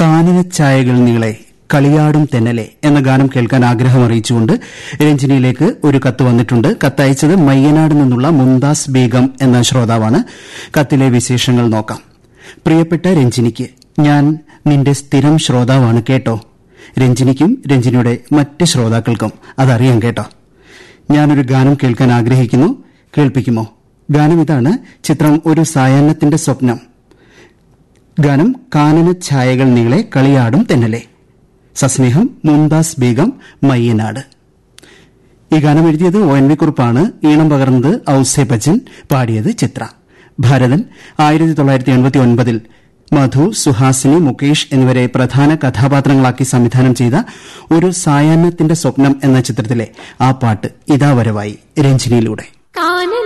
കാനനച്ചായകൾ നീളെ കളിയാടും തെന്നലെ എന്ന ഗാനം കേൾക്കാൻ ആഗ്രഹം അറിയിച്ചുകൊണ്ട് രഞ്ജിനിയിലേക്ക് ഒരു കത്ത് വന്നിട്ടുണ്ട് കത്തയച്ചത് മയ്യനാട് നിന്നുള്ള മുംതാസ് ബീഗം എന്ന ശ്രോതാവാണ് കത്തിലെ വിശേഷങ്ങൾ നോക്കാം പ്രിയപ്പെട്ട രഞ്ജിനിക്ക് ഞാൻ നിന്റെ സ്ഥിരം ശ്രോതാവാണ് കേട്ടോ രഞ്ജിനിക്കും രഞ്ജിനിയുടെ മറ്റ് ശ്രോതാക്കൾക്കും അതറിയാം കേട്ടോ ഞാനൊരു ഗാനം കേൾക്കാൻ ആഗ്രഹിക്കുന്നു കേൾപ്പിക്കുമോ ഗാനം ഇതാണ് ചിത്രം ഒരു സായാഹ്നത്തിന്റെ സ്വപ്നം ഗാനം കാനന ഛായകൾ നീളെ കളിയാടും തെന്നലെ സസ്നേഹം മുംതാസ് ബീഗം മയ്യനാട് ഈ ഗാനം എഴുതിയത് ഒ എൻ വി കുറുപ്പാണ് ഈണം പകർന്നത് ഔസേ ബച്ചൻ പാടിയത് ചിത്ര ഭാരതൻ ആയിരത്തി തൊള്ളായിരത്തി എൺപത്തി ഒൻപതിൽ മധു സുഹാസിനി മുകേഷ് എന്നിവരെ പ്രധാന കഥാപാത്രങ്ങളാക്കി സംവിധാനം ചെയ്ത ഒരു സായാഹ്നത്തിന്റെ സ്വപ്നം എന്ന ചിത്രത്തിലെ ആ പാട്ട് ഇതാ വരവായി രഞ്ജിനിയിലൂടെ